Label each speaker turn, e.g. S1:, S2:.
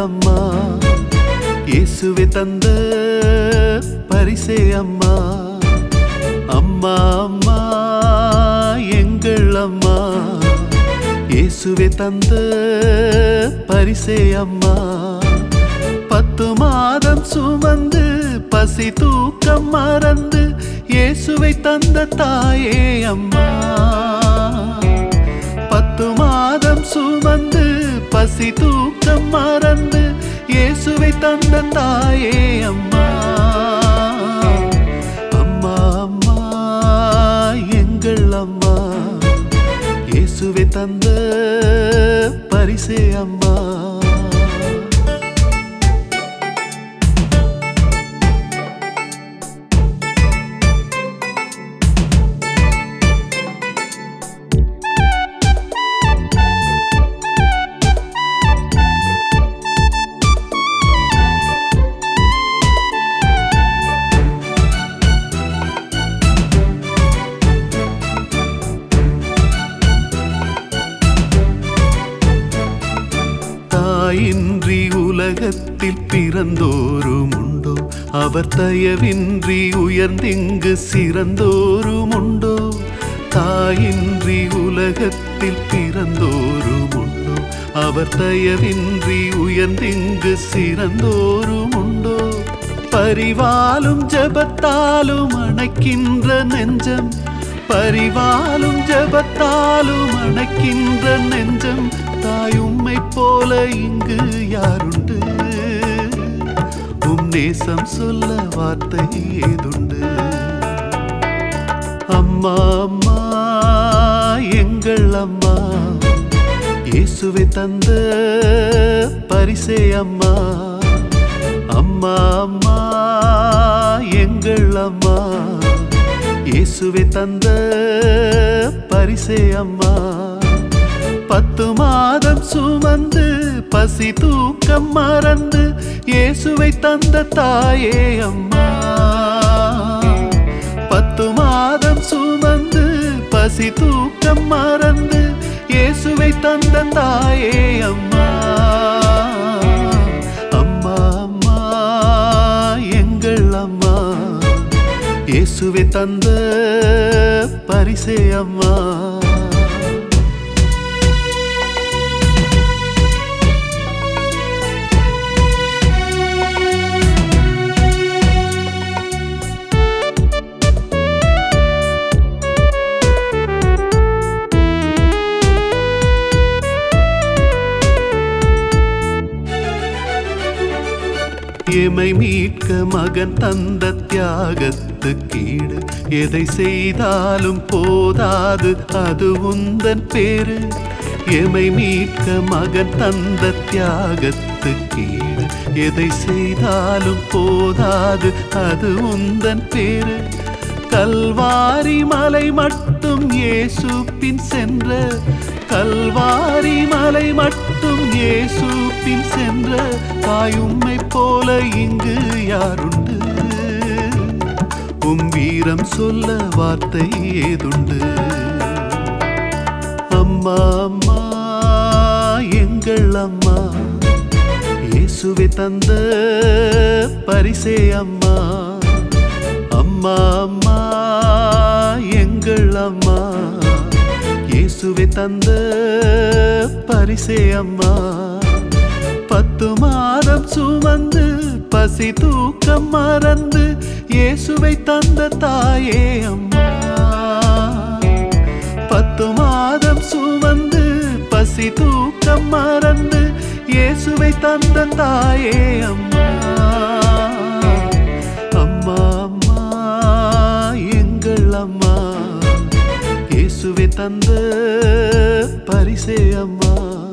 S1: அம்மா இயேசுவே தந்த பரிசே அம்மா அம்மா அம்மா எங்கள் அம்மா இயேசுவே தந்த பரிசே அம்மா பத்து மாதம் சுமந்து பசி தூக்கம் மறந்து இயேசுவை தந்த தாயே அம்மா பத்து மாதம் சுமந்து பசி தூக்கம் மறந்து இயேசுவை தந்த தாயே அம்மா அம்மா அம்மா எங்கள் அம்மா இயேசுவை தந்த பரிசே அம்மா தாயின்றி உலகத்தில் பிறந்தோரும் உண்டோ அவர் தயவின்றி உயர்ந்திங்கு சிறந்தோரும் உண்டோ தாயின்றி உலகத்தில் பிறந்தோரும் உண்டோ அவர் தயவின்றி உயர்ந்திங்கு சிறந்தோரும் உண்டோ பரிவாலும் ஜபத்தாலும் அணைக்கின்ற நெஞ்சம் பரிவாலும் ஜபத்தாலும் அணைக்கின்ற நெஞ்சம் தாய் உம்மை போல இங்கு யாருண்டு உம் நேசம் சொல்ல வார்த்தை ஏதுண்டு அம்மா அம்மா எங்கள் அம்மா இயேசுவை தந்த பரிசே அம்மா அம்மா அம்மா எங்கள் அம்மா இயேசுவை தந்த பரிசே அம்மா பத்து மாதம் சுமந்து பசி தூக்கம் மறந்து இயேசுவை தந்த தாயே அம்மா பத்து மாதம் சுமந்து பசி தூக்கம் மறந்து இயேசுவை தந்த தாயே அம்மா அம்மா அம்மா எங்கள் அம்மா இயேசுவை தந்த பரிசே அம்மா எமை மீட்க மகன் தந்த தியாகத்துக்கீடு எதை செய்தாலும் போதாது அது உந்தன் பேரு எமை மீட்க மகன் தந்த தியாகத்துக்கீடு எதை செய்தாலும் போதாது அது உந்தன் பேரு கல்வாரி மலை மட்டும் இயேசு பின் சென்ற கல்வாரி மலை மட்டும் இயேசு பின் சென்ற தாயும்மை போல இங்கு யாருண்டு உம் வீரம் சொல்ல வார்த்தை ஏதுண்டு அம்மா அம்மா எங்கள் அம்மா இயேசுவை தந்த பரிசே அம்மா அம்மா அம்மா எங்கள் அம்மா இயேசுவை தந்த பரிசே அம்மா பத்து மாதம் சுமந்து பசி தூக்கம் மறந்து இயேசுவை தந்த தாயே அம்மா பத்து மாதம் சுமந்து பசி தூக்கம் மறந்து இயேசுவை தந்த தாயே அம்மா அம்மா அம்மா எங்கள் அம்மா இயேசுவை தந்த பரிசே அம்மா